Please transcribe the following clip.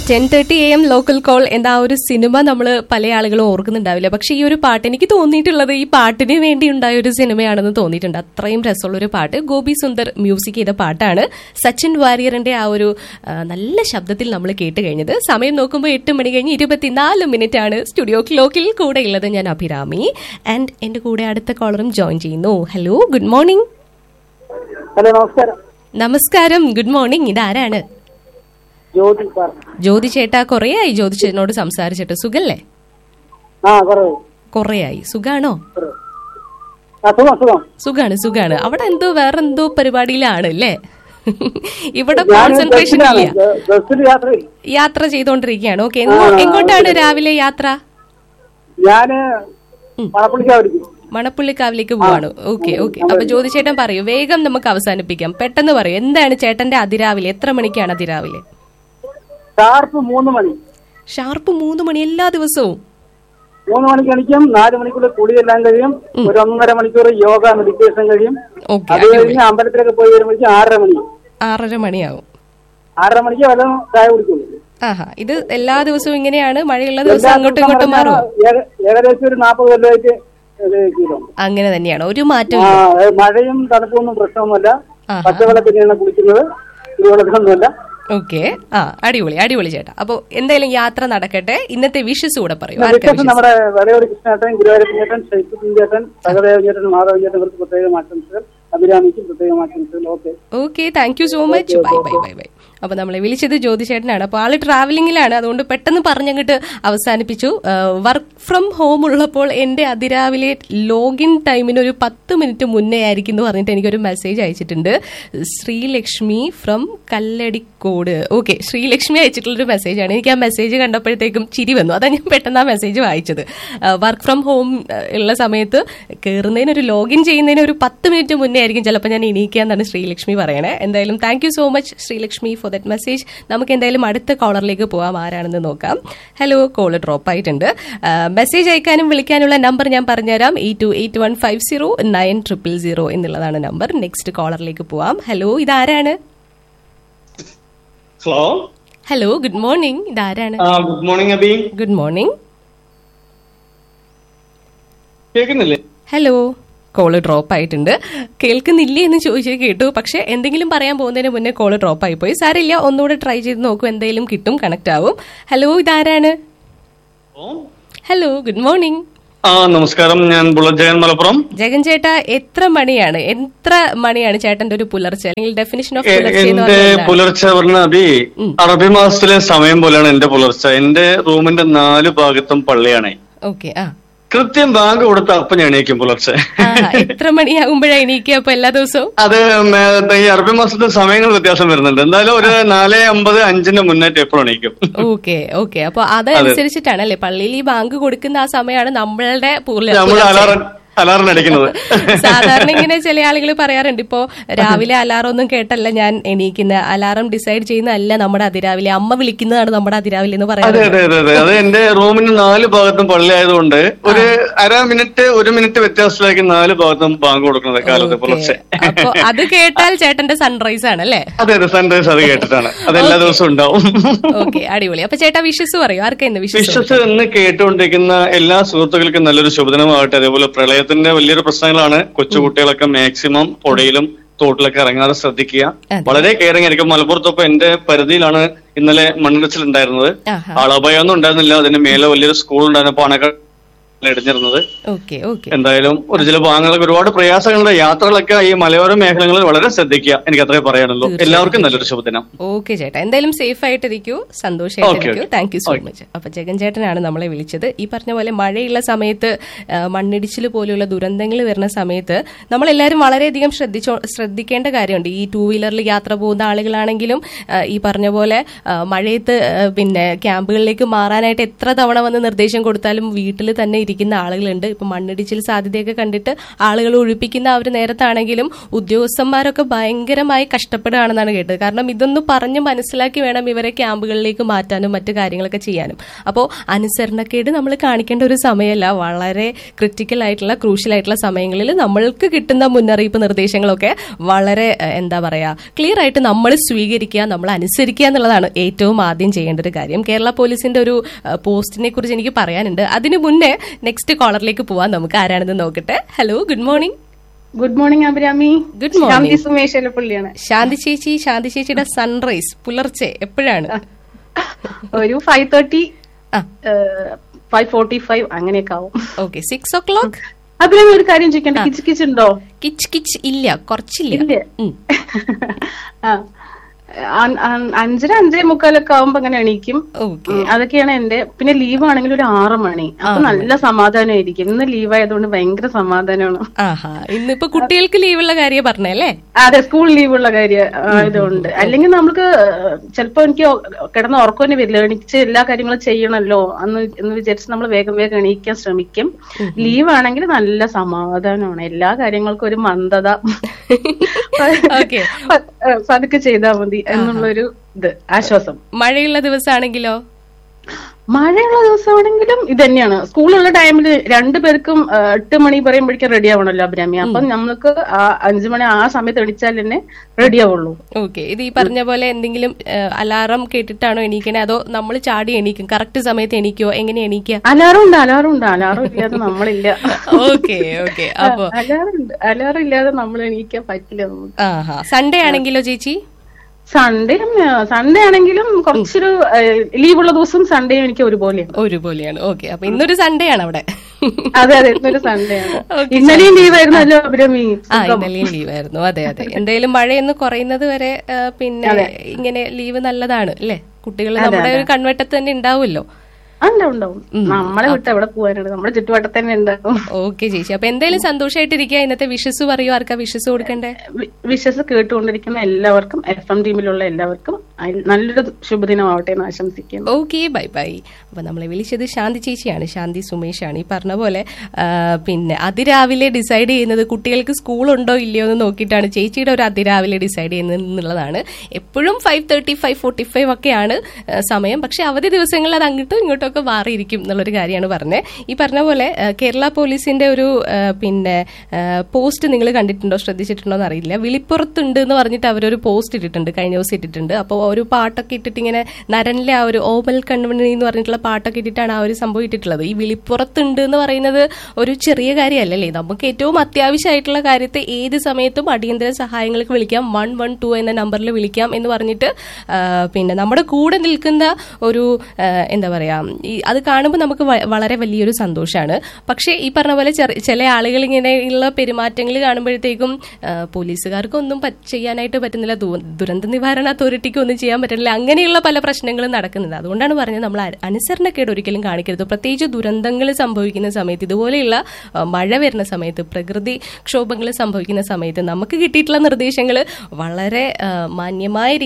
Ten thirty A M local call എന്ന ആ ഒരു സിനിമ നമ്മൾ പല ആളുകളും ഓർക്കുന്നുണ്ടാവില്ല പക്ഷെ ഈ ഒരു പാട്ട് എനിക്ക് തോന്നിയിട്ടുള്ളത് ഈ പാട്ടിന് വേണ്ടി ഉണ്ടായ ഒരു സിനിമയാണെന്ന് തോന്നിയിട്ടുണ്ട് അത്രയും രസമുള്ള ഒരു പാട്ട് ഗോപി സുന്ദർ മ്യൂസിക് ചെയ്ത പാട്ടാണ് സച്ചിൻ വാര്യറിന്റെ ആ ഒരു ആ, നല്ല ശബ്ദത്തിൽ നമ്മൾ കേട്ട് കഴിഞ്ഞത് സമയം നോക്കുമ്പോൾ എട്ട് മണി കഴിഞ്ഞ് ഇരുപത്തിനാല് മിനിറ്റ് ആണ് സ്റ്റുഡിയോ ക്ലോക്കിൽ കൂടെ ഉള്ളത് ഞാൻ അഭിരാമി ആൻഡ് എന്റെ കൂടെ അടുത്ത കോളറും ജോയിൻ ചെയ്യുന്നു ഹലോ ഗുഡ് മോർണിംഗ് ഹലോ നമസ്കാരം നമസ്കാരം ഗുഡ് മോർണിംഗ് ഇതാരാണ് ജ്യോതി സാർ ജ്യോതി ചേട്ടാ കുറേയായി ജ്യോതി ചേട്ടനോട് സംസാരിച്ചിട്ട് സുഖല്ലേ ആ കുറവ് കുറേയായി സുഖാണോ ആ സുഖം സുഖം സുഖാണ് സുഖാണ് അവിടെ എന്തോ വേറെ എന്തോ പരിപാടിയിലാണ് അല്ലേ ഇവിടെ ഞാൻ കോൺസെൻട്രേഷൻ ബസ്സിലാണ്. ഇല്ല ബ- ബസ്സിൽ യാത്ര ചെയ്യും. യാത്ര ചെയ്തോണ്ടിരിക്കുകയാണ് ഓക്കെ ആ, എങ്ങോട്ടാണ് രാവിലെ യാത്ര ഞാന് മണപ്പുള്ളിക്കാ വിളിക്കും മണപ്പുള്ളിക്കാവിലേക്ക് പോവാണ് ഓക്കെ ഓക്കെ അപ്പൊ ജ്യോതി ചേട്ടൻ പറയൂ വേഗം നമുക്ക് അവസാനിപ്പിക്കാം പെട്ടെന്ന് പറയൂ എന്താണ് ചേട്ടന്റെ അതിരാവിലെ എത്ര മണിക്കാണ് അതിരാവിലെ ഷാർപ്പ് മൂന്ന് മണി ഷാർപ്പ് മൂന്ന് മണി എല്ലാ ദിവസവും മൂന്ന് മണിക്ക് എണിക്കും നാല് മണിക്കുള്ളിൽ കുളിയെല്ലാം കഴിയും ഒരു ഒന്നര മണിക്കൂർ യോഗ മെഡിറ്റേഷൻ കഴിയും ഓക്കെ അത് കഴിഞ്ഞ് അമ്പലത്തിലൊക്കെ പോയി വരുമ്പോഴേക്കും ആറര മണി ആറര മണിയാവും ആറര മണിക്ക് വല്ലതും ചായ കുടിക്കുള്ളൂ ആഹാ ഇത് എല്ലാ ദിവസവും ഇങ്ങനെയാണ് മഴയുള്ള എല്ലാ ദിവസം അങ്ങോട്ടും ദിവസവും ഇങ്ങോട്ടും പറഞ്ഞാൽ മാറും ഏക- ഏകദേശം ഒരു നാൽപ്പത് കൊല്ലമായിട്ട് ഇത് ചെയ്യുന്നുണ്ട്. അങ്ങനെ തന്നെയാണ് ഒരു മാറ്റം ആ ഏ, മഴയും തണുപ്പൊന്നും പ്രശ്നമൊന്നുമല്ല ആഹാ. പച്ചവെള്ളത്തിൽ തന്നെയാണ് കുളിക്കുന്നത് ചുടുവെള്ളത്തിലൊന്നുമല്ല ഓക്കെ ആ അടിപൊളി അടിപൊളി ചേട്ടാ അപ്പൊ എന്തായാലും യാത്ര നടക്കട്ടെ ഇന്നത്തെ വിഷസ് കൂടെ പറയൂ ആർക്കാ വിശേഷം wishes? നമ്മുടെ വെളയോട് കൃഷ്ണേട്ടൻ ഗുരുവായൂരപ്പൻ ചേട്ടൻ ശൈത്യത്തിൻ ചേട്ടൻ സഹദേവൻ ചേട്ടൻ മാധവൻ ചേട്ടൻ ഇവർക്ക് പ്രത്യേകം ആശംസകൾ അഭിരാമിക്കും പ്രത്യേകം ആശംസകൾ okay okay thank you so much bye bye bye bye അപ്പൊ നമ്മളെ വിളിച്ചത് ജ്യോതി ചേട്ടനാണ് അപ്പൊ ആള് ട്രാവലിംഗിലാണ് അതുകൊണ്ട് പെട്ടെന്ന് പറഞ്ഞങ്ങോട്ട് അവസാനിപ്പിച്ചു വർക്ക് ഫ്രം ഹോം ഉള്ളപ്പോൾ എന്റെ അതിരാവിലെ ലോഗിൻ ടൈമിന് ഒരു പത്ത് മിനിറ്റ് മുന്നേ ആയിരിക്കും എന്ന് പറഞ്ഞിട്ട് എനിക്കൊരു മെസ്സേജ് അയച്ചിട്ടുണ്ട് ശ്രീലക്ഷ്മി ഫ്രം കല്ലടിക്കോട് ഓക്കെ ശ്രീലക്ഷ്മി അയച്ചിട്ടുള്ളൊരു മെസ്സേജാണ് എനിക്ക് ആ മെസ്സേജ് കണ്ടപ്പോഴത്തേക്കും ചിരി വന്നു അതാ ഞാൻ പെട്ടെന്ന് ആ മെസ്സേജ് വായിച്ചത് വർക്ക് ഫ്രം ഹോം ഉള്ള സമയത്ത് കയറുന്നതിന് ഒരു ലോഗിൻ ചെയ്യുന്നതിന് ഒരു പത്ത് മിനിറ്റ് മുന്നേ ആയിരിക്കും ചിലപ്പോൾ ഞാൻ എണീക്കുക എന്നാണ് ശ്രീലക്ഷ്മി പറയണേ എന്തായാലും thank you so much Sreelakshmi for that message നമുക്ക് എന്തായാലും അടുത്ത കോളറിലേക്ക് പോവാം ആരാണെന്ന് നോക്കാം ഹലോ കോള് ഡ്രോപ്പ് ആയിട്ടുണ്ട് മെസ്സേജ് അയക്കാനും വിളിക്കാനുള്ള നമ്പർ ഞാൻ പറഞ്ഞുതരാം eight two eight one five zero nine triple zero എന്നുള്ളതാണ് നമ്പർ നെക്സ്റ്റ് കോളറിലേക്ക് പോവാം ഹലോ ഇതാരാണ് ഹലോ ഹലോ ഗുഡ് മോർണിംഗ് ഇതാരാണ് ആ good morning Abhi good morning കേൾക്കുന്നില്ലേ ഹലോ കോള് ഡ്രോപ്പ് ആയിട്ടുണ്ട് കേൾക്കുന്നില്ലേ എന്ന് ചോദിച്ചത് കേട്ടു പക്ഷെ എന്തെങ്കിലും പറയാൻ പോകുന്നതിന് മുന്നേ കോള് ഡ്രോപ്പ് ആയിപ്പോയി സാരില്ല ഒന്നുകൂടെ ട്രൈ ചെയ്ത് നോക്കൂ എന്തെങ്കിലും കിട്ടും കണക്ട് ആവും ഹലോ ഇതാരാണ് ഹലോ ഗുഡ് മോർണിംഗ് ആ നമസ്കാരം ഞാൻ ബുള്ളറ്റ് ജയൻ മലപ്പുറം ജഗൻ ചേട്ടാ എത്ര മണിയാണ് എത്ര മണിയാണ് ചേട്ടന്റെ ഒരു പുലർച്ചെ അല്ലെങ്കിൽ ഡെഫിനിഷൻ ഓഫ് എ- പുലർച്ചെ എന്ന് എന്റെ പറഞ്ഞാൽ എന്താണ്? പുലർച്ചെ പറഞ്ഞ അബി അറബി മാസത്തിലെ സമയം പോലെയാണ് എന്റെ പുലർച്ചെ എന്റെ റൂമിന്റെ നാല് ഭാഗത്തും പള്ളിയാണ് ഓക്കെ ആ കൃത്യം ബാങ്ക് കൊടുത്ത അപ്പം ഞാൻ എണീക്കും പുലർച്ചെ ആഹാ, എത്ര മണിയാകുമ്പോഴാണ് എണീക്കുക അപ്പൊ എല്ലാ ദിവസവും അത് മേ- ഈ അറബി മാസത്തെ സമയങ്ങൾ വ്യത്യാസം വരുന്നുണ്ട് എന്തായാലും ഒരു നാല് അമ്പത് അഞ്ചിന്റെ മുന്നേറ്റ് എപ്പോഴും എണീക്കും ഓക്കെ ഓക്കെ അപ്പൊ അതനുസരിച്ചിട്ടാണല്ലേ പള്ളിയിൽ ഈ ബാങ്ക് കൊടുക്കുന്ന ആ സമയമാണ് നമ്മളുടെ പുല- നമ്മൾ പുലർച്ചെ. അലാറം അലാറം അടിക്കുന്നത് സാധാരണ ഇങ്ങനെ ചില ആളുകൾ പറയാറുണ്ട് ഇപ്പോ രാവിലെ അലാറം ഒന്നും കേട്ടല്ല ഞാൻ എണീക്കുന്ന അലാറം ഡിസൈഡ് ചെയ്യുന്നതല്ല നമ്മുടെ അതിരാവിലെ അമ്മ വിളിക്കുന്നതാണ് നമ്മുടെ അതിരാവിലെ എന്ന് അതെ പറയാറുണ്ട് അതെ അതെ അതെ അത് എന്റെ റൂമിന് നാല് ഭാഗത്തും പള്ളി ആയതുകൊണ്ട് ഒരു അര മിനിറ്റ് ഒരു മിനിറ്റ് വ്യത്യാസത്തിലേക്ക് നാല് ഭാഗത്തും ബാങ്ക് കൊടുക്കുന്നത് കാലത്ത് പുലർച്ചെ അപ്പൊ അത് കേട്ടാൽ ചേട്ടന്റെ സൺറൈസ് ആണ് അല്ലേ അതെ അതെ സൺറൈസ് അത് കേട്ടിട്ടാണ് അത് എല്ലാ ദിവസവും ഉണ്ടാവും ഓക്കെ അടിപൊളി അപ്പൊ ചേട്ടാ വിഷസ് പറയൂ ആർക്കാ ഇന്ന് വിഷസ് വിശ്വസ് എന്ന് കേട്ടുകൊണ്ടിരിക്കുന്ന എല്ലാ സുഹൃത്തുക്കൾക്കും നല്ലൊരു ശുഭദിനമാകട്ടെ അതേപോലെ പ്രളയത്തിന്റെ വലിയൊരു പ്രശ്നങ്ങളാണ് കൊച്ചുകുട്ടികളൊക്കെ മാക്സിമം പുഴയിലും തോട്ടിലൊക്കെ ഇറങ്ങാതെ ശ്രദ്ധിക്കുക അതെ. വളരെ കെയറിങ് ആയിരിക്കും മലപ്പുറത്തൊപ്പം എന്റെ പരിധിയിലാണ് ഇന്നലെ മണ്ണിടിച്ചിൽ ഉണ്ടായിരുന്നത് ആഹാ ആളഭയമൊന്നും ഉണ്ടായിരുന്നില്ല അതിന് മേലെ വലിയൊരു സ്കൂൾ ഉണ്ടായിരുന്നപ്പോ അണക്ക ഇടിഞ്ഞിരുന്നത് ഓക്കെ ഓക്കെ എന്തായാലും ഒരു ചില ഭാഗങ്ങളൊക്കെ ഒരുപാട് പ്രയാസങ്ങളുടെ യാത്രകളൊക്കെ ഈ മലയോര മേഖലകളിൽ വളരെ ശ്രദ്ധിക്കുക എനിക്ക് അത്രേ പറയാനുള്ളൂ എല്ലാവർക്കും നല്ലൊരു ശുഭദിനം ഓക്കെ ചേട്ടാ എന്തായാലും സേഫ് ആയിട്ടിരിക്കൂ സന്തോഷമായിട്ടിരിക്കൂ Okay, okay. Thank you so much അപ്പൊ ജഗൻ ചേട്ടനാണ് നമ്മളെ വിളിച്ചത് ഈ പറഞ്ഞ പോലെ മഴയുള്ള സമയത്ത് ആ, മണ്ണിടിച്ചിൽ പോലെയുള്ള ദുരന്തങ്ങൾ വരുന്ന സമയത്ത് നമ്മളെല്ലാവരും വളരെയധികം ശ്രദ്ധിച്ചോ ശ്രദ്ധിക്കേണ്ട കാര്യമുണ്ട് ഈ ടൂ വീലറിൽ യാത്ര പോകുന്ന ആളുകളാണെങ്കിലും ആ, ഈ പറഞ്ഞ പോലെ ആ, മഴയത്ത് ആ, പിന്നെ ക്യാമ്പുകളിലേക്ക് മാറാനായിട്ട് എത്ര തവണ വന്ന് നിർദ്ദേശം കൊടുത്താലും വീട്ടിൽ തന്നെ ഇരിക്കുന്ന ആളുകളുണ്ട് ഇപ്പൊ മണ്ണിടിച്ചിൽ സാധ്യതയൊക്കെ കണ്ടിട്ട് ആളുകൾ ഒഴിപ്പിക്കുന്ന ആ ഒരു നേരത്താണെങ്കിലും ഉദ്യോഗസ്ഥന്മാരൊക്കെ ഭയങ്കരമായി കഷ്ടപ്പെടുകയാണെന്നാണ് കേട്ടത് കാരണം ഇതൊന്ന് പറഞ്ഞ് മനസ്സിലാക്കി വേണം ഇവരെ ക്യാമ്പുകളിലേക്ക് മാറ്റാനും മറ്റു കാര്യങ്ങളൊക്കെ ചെയ്യാനും അപ്പോൾ അനുസരണക്കേട് നമ്മൾ കാണിക്കേണ്ട ഒരു സമയമല്ല വളരെ ക്രിട്ടിക്കൽ ആയിട്ടുള്ള ക്രൂഷ്യൽ ആയിട്ടുള്ള സമയങ്ങളിൽ നമ്മൾക്ക് കിട്ടുന്ന മുന്നറിയിപ്പ് നിർദ്ദേശങ്ങളൊക്കെ വളരെ ഏഹ്, എന്താ പറയാ ക്ലിയർ ആയിട്ട് നമ്മൾ സ്വീകരിക്കുക നമ്മൾ അനുസരിക്കുക എന്നുള്ളതാണ് ഏറ്റവും ആദ്യം ചെയ്യേണ്ട ഒരു കാര്യം കേരള പോലീസിന്റെ ഒരു ഏഹ്, പോസ്റ്റിനെ കുറിച്ച് എനിക്ക് പറയാനുണ്ട് അതിനു മുന്നേ നെക്സ്റ്റ് കോളറിലേക്ക് പോവാൻ നമുക്ക് ആരാണെന്ന് നോക്കട്ടെ hello good morning good morning Abhirami good morning Shanti Sumesh എലപ്പള്ളിയാണ് ശാന്തി ചേച്ചി ശാന്തി ചേച്ചിയുടെ സൺറൈസ് പുലർച്ചെ എപ്പോഴാണ് ഒരു ഫൈവ് തേർട്ടി ആ ഫൈവ് ഫോർട്ടി ഫൈവ് അങ്ങനെയൊക്കെ ആവും okay six o'clock Abhirami ഒരു കാര്യം ചോദിക്കണ്ട കിച്ച് കിച്ച് ഉണ്ടോ കിച്ച് കിച്ച് ഇല്ല കുറച്ചില്ല ഇല്ലേ ഉം. ആ അ- അ- അഞ്ചര അഞ്ചേ മുക്കാലൊക്കെ ആവുമ്പോ അങ്ങനെ എണീക്കും ഓക്കെ ഉം, അതൊക്കെയാണ് എന്റെ പിന്നെ ലീവ് ആണെങ്കിൽ ഒരു ആറ് മണി അപ്പൊ നല്ല സമാധാനമായിരിക്കും ഇന്ന് ലീവ് ആയതുകൊണ്ട് ഭയങ്കര സമാധാനമാണ് ആഹാ ഇന്നിപ്പോ കുട്ടികൾക്ക് ലീവുള്ള കാര്യം പറഞ്ഞല്ലേ അതെ സ്കൂൾ ലീവുള്ള കാര്യം ആയതുകൊണ്ട് അല്ലെങ്കിൽ നമുക്ക് ചിലപ്പോ എനിക്ക് കിടന്ന് ഉറക്കം തന്നെ വരില്ല എണീച്ച് എല്ലാ കാര്യങ്ങളും ചെയ്യണമല്ലോ എന്ന് എന്ന് വിചാരിച്ച് നമ്മൾ വേഗം വേഗം എണീക്കാൻ ശ്രമിക്കും ലീവ് ആണെങ്കിൽ നല്ല സമാധാനമാണ് എല്ലാ കാര്യങ്ങൾക്കും ഒരു മന്ദത ഓക്കെ പ- ഏഹ് പതുക്കെ ചെയ്താൽ മതി എന്നുള്ളൊരു ഇത് ആശ്വാസം മഴയുള്ള ദിവസമാണെങ്കിലോ മഴയുള്ള ദിവസമാണെങ്കിലും ഇത് തന്നെയാണ് സ്കൂളുള്ള ടൈമിൽ രണ്ടുപേർക്കും ഏഹ്, എട്ട് മണി പറയുമ്പോഴേക്കും റെഡി ആവണല്ലോ അഭിരാമി അപ്പൊ നമുക്ക് ആ അഞ്ചു മണി ആ സമയത്ത് എണീച്ചാൽ തന്നെ റെഡി ആവുള്ളൂ ഓക്കെ ഇത് ഈ പറഞ്ഞ പോലെ എന്തെങ്കിലും അലാറം കേട്ടിട്ടാണോ എണീക്കണേ അതോ നമ്മൾ ചാടി എണീക്കും കറക്റ്റ് സമയത്ത് എണീക്കോ എങ്ങനെ എണീക്കുക അലാറം ഉണ്ട് അലാറം ഉണ്ട് അലാറം ഇല്ലാതെ നമ്മളില്ല ഓക്കെ ഓക്കെ അപ്പൊ അലാറം ഉണ്ട് അലാറം ഇല്ലാതെ നമ്മൾ എണീക്കാൻ പറ്റില്ല നമുക്ക് ആഹാ സൺഡേ ആണെങ്കിലോ ചേച്ചി സൺഡേ സൺഡേ ആണെങ്കിലും കുറച്ചൊരു ലീവുള്ള ദിവസം സൺഡേ എനിക്ക് ഒരുപോലെയാണ് ഒരുപോലെയാണ് ഓക്കെ അപ്പൊ ഇന്നൊരു സൺഡേ ആണ് അവിടെ അതെ അതെ ഇന്നൊരു സൺഡേ ആണ് Okay, ഇന്നലെയും ലീവായിരുന്നല്ലോ അഭിരമി ആ ഇന്നലെയും ലീവായിരുന്നു അതെ അതെ എന്തായാലും മഴയൊന്ന് കുറയുന്നത് വരെ ആ, പിന്നെ ഇങ്ങനെ ലീവ് നല്ലതാണ് അല്ലേ കുട്ടികൾ നമ്മുടെ ഒരു കൺവെട്ടത്ത് തന്നെ ഉണ്ടാവുമല്ലോ ഉണ്ടാവും ഉണ്ടാവും നമ്മളെ വിട്ട് എവിടെ പോകാനാണ് നമ്മുടെ ചുറ്റുവട്ടത്ത് തന്നെ ഉണ്ടാവും ഓക്കെ ചേച്ചി അപ്പൊ എന്തായാലും സന്തോഷമായിട്ടിരിക്കുക ഇന്നത്തെ വിഷസ് പറയൂ ആർക്കാ വിഷസ് കൊടുക്കണ്ടേ വിശ്വസ് കേട്ടുകൊണ്ടിരിക്കുന്ന എല്ലാവർക്കും എഫ് എം ടീമിലുള്ള എല്ലാവർക്കും അയൽ- നല്ലൊരു ശുഭദിനമാവട്ടെ എന്ന് ആശംസിക്കുന്നു ഓക്കെ ബൈ ബൈ അപ്പൊ നമ്മളെ വിളിച്ചത് ശാന്തി ചേച്ചിയാണ് ശാന്തി സുമേഷാണ് ഈ പറഞ്ഞ പോലെ ആ, പിന്നെ അതിരാവിലെ ഡിസൈഡ് ചെയ്യുന്നത് കുട്ടികൾക്ക് സ്കൂൾ ഉണ്ടോ ഇല്ലയോ എന്ന് നോക്കിയിട്ടാണ് ചേച്ചിയുടെ ഒരു അതിരാവിലെ ഡിസൈഡ് ചെയ്യുന്നത് എന്നുള്ളതാണ് എപ്പോഴും five thirty five forty five ഒക്കെയാണ് ആ, സമയം പക്ഷെ അവധി ദിവസങ്ങളിൽ അത് അങ്ങോട്ടും ഇങ്ങോട്ടും ഒക്കെ മാറിയിരിക്കും എന്നുള്ളൊരു കാര്യമാണ് പറഞ്ഞത് ഈ പറഞ്ഞ പോലെ ആ, കേരള പോലീസിന്റെ ഒരു ആ, പിന്നെ പോസ്റ്റ് നിങ്ങൾ കണ്ടിട്ടുണ്ടോ ശ്രദ്ധിച്ചിട്ടുണ്ടോ എന്ന് അറിയില്ല വിളിപ്പുറത്തുണ്ട് എന്ന് പറഞ്ഞിട്ട് അവരൊരു പോസ്റ്റ് ഇട്ടിട്ടുണ്ട് കഴിഞ്ഞ ദിവസം ഇട്ടിട്ടുണ്ട് അപ്പോൾ ഒരു പാട്ടൊക്കെ ഇട്ടിട്ട് ഇങ്ങനെ നരനിലെ ആ ഒരു ഓമൽ കൺവണി എന്ന് പറഞ്ഞിട്ടുള്ള പാട്ടൊക്കെ ഇട്ടിട്ടാണ് ആ ഒരു സംഭവം ഇട്ടിട്ടുള്ളത് ഈ വിളിപ്പുറത്തുണ്ട് എന്ന് പറയുന്നത് ഒരു ചെറിയ കാര്യമല്ലല്ലേ നമുക്ക് ഏറ്റവും അത്യാവശ്യമായിട്ടുള്ള കാര്യത്തെ ഏത് സമയത്തും അടിയന്തര സഹായങ്ങൾക്ക് വിളിക്കാം വൺ വൺ ടു എന്ന നമ്പറിൽ വിളിക്കാം എന്ന് പറഞ്ഞിട്ട് ആ, പിന്നെ നമ്മുടെ കൂടെ നിൽക്കുന്ന ഒരു ആ, എന്താ പറയാ ഈ അത് കാണുമ്പോൾ നമുക്ക് വ- വളരെ വലിയൊരു സന്തോഷമാണ് പക്ഷേ ഈ പറഞ്ഞ പോലെ ചെറി- ചില ആളുകൾ ഇങ്ങനെയുള്ള പെരുമാറ്റങ്ങൾ കാണുമ്പോഴത്തേക്കും ആ, പോലീസുകാർക്കൊന്നും പ- ചെയ്യാനായിട്ട് പറ്റുന്നില്ല ദു- ദുരന്ത നിവാരണ അതോറിറ്റിക്ക് ഒന്നും ചെയ്യാൻ പറ്റുന്നില്ല അങ്ങനെയുള്ള പല പ്രശ്നങ്ങളും നടക്കുന്നുണ്ട് അതുകൊണ്ടാണ് പറഞ്ഞത് നമ്മൾ അ- അനുസരണക്കേട് ഒരിക്കലും കാണിക്കരുത് പ്രത്യേകിച്ച് ദുരന്തങ്ങൾ സംഭവിക്കുന്ന സമയത്ത് ഇതുപോലെയുള്ള ആ, മഴ വരുന്ന സമയത്ത് പ്രകൃതി ക്ഷോഭങ്ങൾ സംഭവിക്കുന്ന സമയത്ത് നമുക്ക് കിട്ടിയിട്ടുള്ള നിർദ്ദേശങ്ങൾ വളരെ ആ, മാന്യമായ